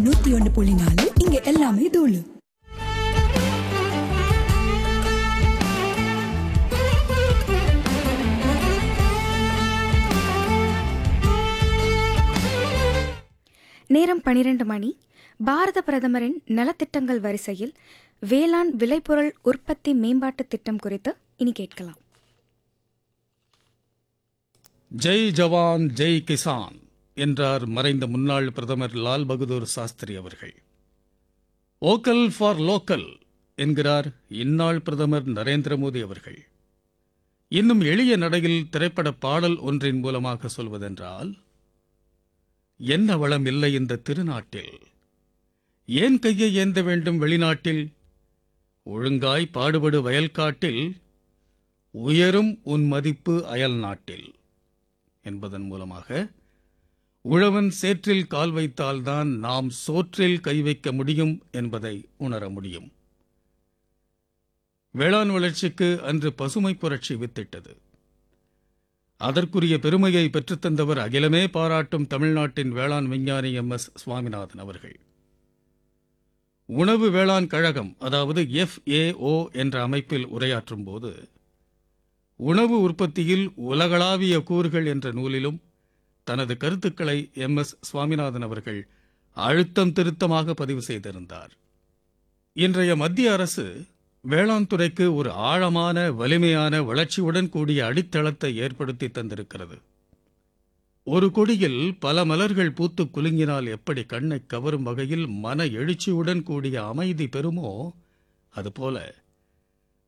FM நூத்தி ஒன்று புள்ளி நாலு இங்க எல்லாமே தூளு நேரம் பனிரெண்டு மணி பாரத பிரதமரின் நலத்திட்டங்கள் வரிசையில் வேளாண் விளைபொருள் உற்பத்தி மேம்பாட்டு திட்டம் குறித்து இனி கேட்கலாம் ஜெய் ஜவான் ஜெய் கிசான் என்றார் மறைந்த முன்னாள் பிரதமர் லால் பகதூர் சாஸ்திரி அவர்கள் ஓக்கல் ஃபார் லோக்கல் என்கிறார் இந்நாள் பிரதமர் நரேந்திர மோடி அவர்கள் இன்னும் எளிய நடையில் திரைப்பட பாடல் ஒன்றின் மூலமாக சொல்வதென்றால் என்ன வளம் இல்லை இந்த திருநாட்டில் ஏன் கையை ஏந்த வேண்டும் வெளிநாட்டில் ஒழுங்காய் பாடுபடு வயல்காட்டில் உயரும் உன் மதிப்பு அயல் நாட்டில் என்பதன் மூலமாக உழவன் சேற்றில் கால் வைத்தால்தான் நாம் சோற்றில் கை வைக்க முடியும் என்பதை உணர முடியும் வேளாண் வளர்ச்சிக்கு அன்று பசுமை புரட்சி வித்திட்டது அதற்குரிய பெருமையை பெற்றுத்தந்தவர் அகிலமே பாராட்டும் தமிழ்நாட்டின் வேளாண் விஞ்ஞானி எம் எஸ் சுவாமிநாதன் அவர்கள் உணவு வேளாண் கழகம் அதாவது எஃப்ஏஓ என்ற அமைப்பில் உரையாற்றும் போது உணவு உற்பத்தியில் உலகளாவிய கூறுகள் என்ற நூலிலும் தனது கருத்துக்களை எம் எஸ் சுவாமிநாதன் அவர்கள் அழுத்தம் திருத்தமாக பதிவு செய்திருந்தார் இன்றைய மத்திய அரசு வேளாண் துறைக்கு ஒரு ஆழமான வலிமையான வளர்ச்சியுடன் கூடிய அடித்தளத்தை ஏற்படுத்தி தந்திருக்கிறது ஒரு கொடியில் பல மலர்கள் பூத்து குலுங்கினால் எப்படி கண்ணை கவரும் வகையில் மன எழுச்சியுடன் கூடிய அமைதி பெறுமோ அதுபோல